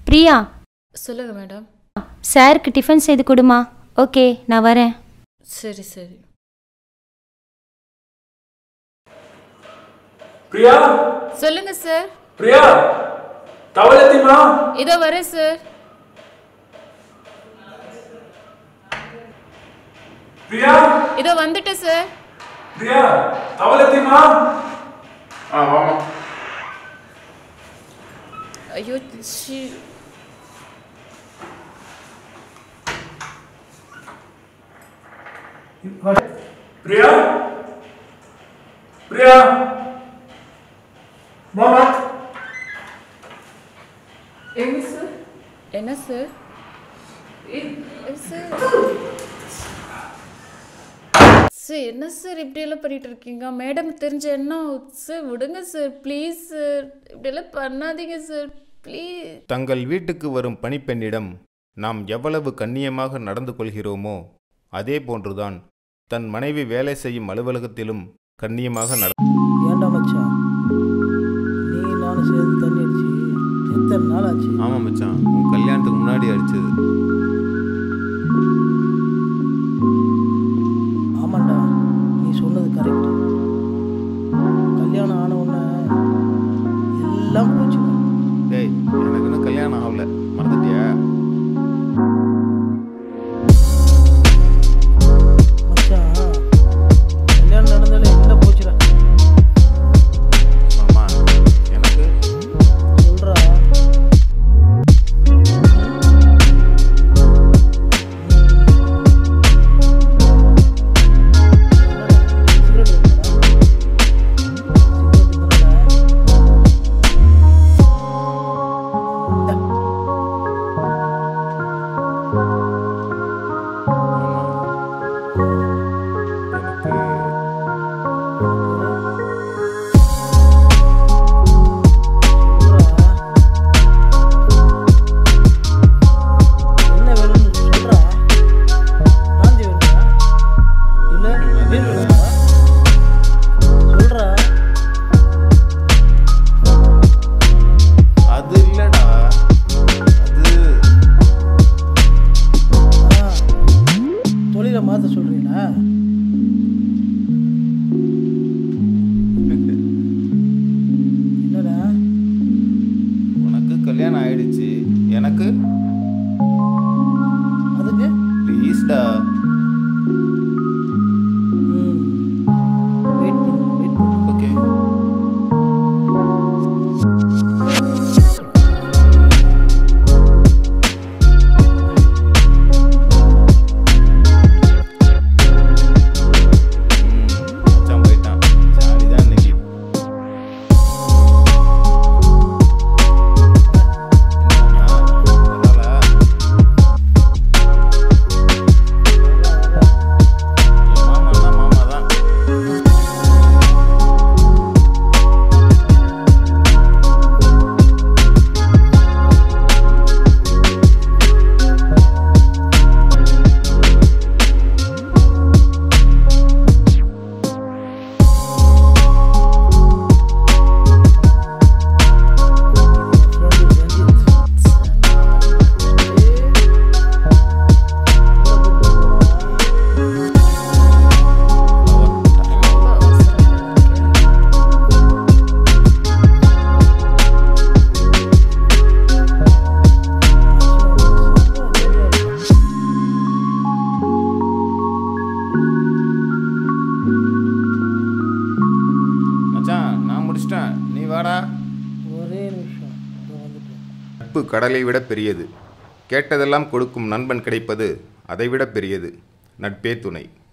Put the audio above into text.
பிரியா சொல்லுங்க மேடம் சாருக்கு டிஃபன் செய்து கொடுமா ஓகே நான் வரேன் சரி சரி பிரியா சொல்லுங்க சார் பிரியா தவளத்திமா இதோ வரேன் சார் பிரியா இதோ வந்துட்டேன் சார் பிரியா தவளத்திமா ஆ வாமா ஐயோ சி பிரியா பிரியா மாமா எங்க சார் என்ன சார் சார் சார் என்ன சார் இப்படியெல்லாம் பண்ணிட்டு இருக்கீங்க மேடம் தெரிஞ்ச என்ன சார் விடுங்க சார் ப்ளீஸ் சார் இப்படியெல்லாம் பண்ணாதீங்க சார் ப்ளீஸ் தங்கள் வீட்டுக்கு வரும் பணிப்பெண்ணிடம் நாம் எவ்வளவு கண்ணியமாக நடந்து கொள்கிறோமோ அதே போன்றுதான் தன் மனைவி வேலை செய்யும் அலுவலகத்திலும் கண்ணியமாக நட ஏன்டா மச்சான் நீ நானும் சேர்ந்து தண்ணி அடிச்சு எத்தனை நாள் ஆச்சு ஆமாம் மச்சான் உன் கல்யாணத்துக்கு முன்னாடி அடிச்சது ஆமாண்டா நீ சொன்னது கரெக்ட் கல்யாணம் ஆன உடனே எல்லாம் போச்சுடா டேய் எனக்கு இன்னும் கல்யாணம் ஆகல மறந்துட்டியா மச்சான் கல்யாணம் நடந்தாலே எல்லாம் போச்சுடா மாமா எனக்கு சொல்றா எனக்கு என்ன வேணும்னு சொல்றா காந்தி வேணுமா இல்ல வீடு வேணுமா சொல்றா அது இல்லடா அது ஆ, தொழிலை மாத்த சொல்றீங்களா என்னடா உனக்கு கல்யாணம் ஆயிடுச்சு எனக்கு அதுக்கு ப்ளீஸ்டா ம் வெயிட் பண்ணு வெயிட் பண்ணு ஓகே மச்சான் போயிட்டான் ஜாலிதான் இன்னைக்கு என்ன பரவாயில்ல என் மாமான்னா மாமா தான் மச்சான் நான் முடிச்சிட்டேன் நீ வாடா ஒரே நிமிஷம் இதோ வந்துட்டேன் நட்பு கடலை விட பெரியது கேட்டதெல்லாம் கொடுக்கும் நண்பன் கிடைப்பது அதைவிட பெரியது நட்பே துணை